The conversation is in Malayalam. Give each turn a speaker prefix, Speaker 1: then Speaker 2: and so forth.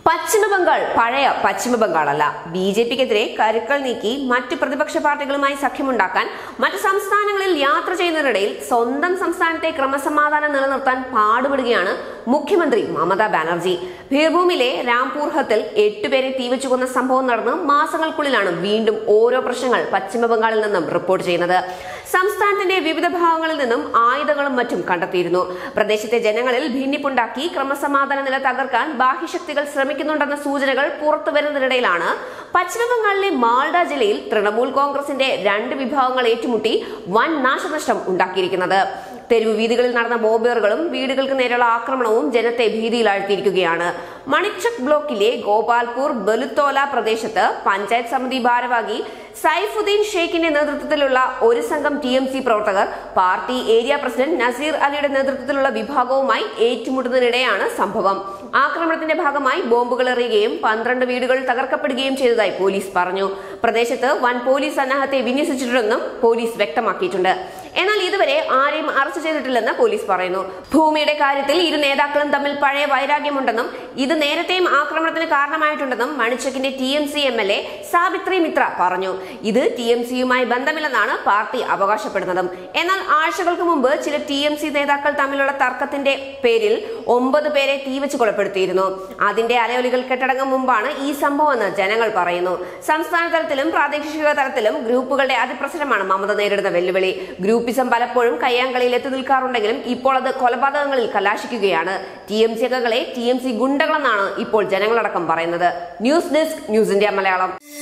Speaker 1: പശ്ചിമ ബംഗാൾ പഴയ പശ്ചിമ ബംഗാളല്ല ബി ജെ പിക്കെതിരെ കരുക്കൾ നീക്കി മറ്റ് പ്രതിപക്ഷ പാർട്ടികളുമായി സഖ്യമുണ്ടാക്കാൻ മറ്റ് സംസ്ഥാനങ്ങളിൽ യാത്ര ചെയ്യുന്നതിനിടയിൽ സ്വന്തം സംസ്ഥാനത്തെ ക്രമസമാധാനം നിലനിർത്താൻ പാടുപെടുകയാണ് മുഖ്യമന്ത്രി മമതാ ബാനർജി ഭീർഭൂമിലെ രാംപൂർഹത്തിൽ എട്ടുപേരെ തീവച്ചു കൊന്ന സംഭവം നടന്ന് മാസങ്ങൾക്കുള്ളിലാണ് വീണ്ടും ഓരോ പ്രശ്നങ്ങൾ പശ്ചിമ ബംഗാളിൽ നിന്നും റിപ്പോർട്ട് ചെയ്യുന്നത് സംസ്ഥാനത്തിന്റെ വിവിധ ഭാഗങ്ങളിൽ നിന്നും ആയുധങ്ങളും മറ്റും കണ്ടെത്തിയിരുന്നു പ്രദേശത്തെ ജനങ്ങളിൽ ഭിന്നിപ്പുണ്ടാക്കി ക്രമസമാധാന നില തകർക്കാൻ ബാഹ്യശക്തികൾ ശ്രമിക്കുന്നുണ്ടെന്ന സൂചനകൾ പുറത്തു വരുന്നതിനിടയിലാണ് പശ്ചിമ ബംഗാളിലെ മാൾഡ ജില്ലയിൽ തൃണമൂൽ കോൺഗ്രസിന്റെ രണ്ട് വിഭാഗങ്ങൾ ഏറ്റുമുട്ടി വൻ നാശനഷ്ടം ഉണ്ടാക്കിയിരിക്കുന്നത് തെരുവ് വീതികളിൽ നടന്ന ബോംബേറുകളും വീടുകൾക്ക് നേരെയുള്ള ആക്രമണവും ജനത്തെ ഭീതിയിലാഴ്ത്തിയിരിക്കുകയാണ് മണിച്ചക് ബ്ലോക്കിലെ ഗോപാൽപൂർ ബലുത്തോല പ്രദേശത്ത് പഞ്ചായത്ത് സമിതി ഭാരവാഹി സൈഫുദ്ദീൻ ഷെയ്ഖിന്റെ നേതൃത്വത്തിലുള്ള ഒരു സംഘം ടി എം സി പ്രവർത്തകർ പാർട്ടി ഏരിയ പ്രസിഡന്റ് നസീർ അലിയുടെ നേതൃത്വത്തിലുള്ള വിഭാഗവുമായി ഏറ്റുമുട്ടുന്നതിനിടെയാണ് സംഭവം ആക്രമണത്തിന്റെ ഭാഗമായി ബോംബുകൾ എറിയുകയും പന്ത്രണ്ട് വീടുകൾ തകർക്കപ്പെടുകയും ചെയ്തതായി പോലീസ് പറഞ്ഞു പ്രദേശത്ത് വൻ പോലീസ് സന്നാഹത്തെ വിന്യസിച്ചിട്ടുണ്ടെന്നും പോലീസ് വ്യക്തമാക്കിയിട്ടുണ്ട് എന്നാൽ ഇതുവരെ ആരെയും അറസ്റ്റ് ചെയ്തിട്ടില്ലെന്ന് പോലീസ് പറയുന്നു ഭൂമിയുടെ കാര്യത്തിൽ ഇരു നേതാക്കളും തമ്മിൽ പഴയ വൈരാഗ്യമുണ്ടെന്നും ഇത് നേരത്തെയും ആക്രമണത്തിന് കാരണമായിട്ടുണ്ടെന്നും മണിച്ചക്കിന്റെ T M C M L A Savitri Mitra പറഞ്ഞു ഇത് ടി എം സിയുമായി ബന്ധമില്ലെന്നാണ് പാർട്ടി അവകാശപ്പെടുന്നതും എന്നാൽ ആഴ്ചകൾക്ക് മുമ്പ് ചില ടി എം സി നേതാക്കൾ തമ്മിലുള്ള തർക്കത്തിന്റെ പേരിൽ ഒമ്പത് പേരെ തീവച്ച് കൊലപ്പെടുത്തിയിരുന്നു അതിന്റെ അലയൊലികൾ കെട്ടടങ്ങും മുമ്പാണ് ഈ സംഭവമെന്ന് ജനങ്ങൾ പറയുന്നു സംസ്ഥാന തലത്തിലും പ്രാദേശിക തലത്തിലും ഗ്രൂപ്പുകളുടെ അതിപ്രസരമാണ് മമത നേരിടുന്ന വെല്ലുവിളി ഗ്രൂപ്പിസം പലപ്പോഴും കയ്യാങ്കളിയിൽ എത്തി നിൽക്കാറുണ്ടെങ്കിലും ഇപ്പോൾ അത് കൊലപാതകങ്ങളിൽ കലാശിക്കുകയാണ് ടി എം സി അംഗങ്ങളെ ടി എം സി ഗുണ്ടകളെന്നാണ് ഇപ്പോൾ ജനങ്ങളടക്കം പറയുന്നത് news desk news India Malayalam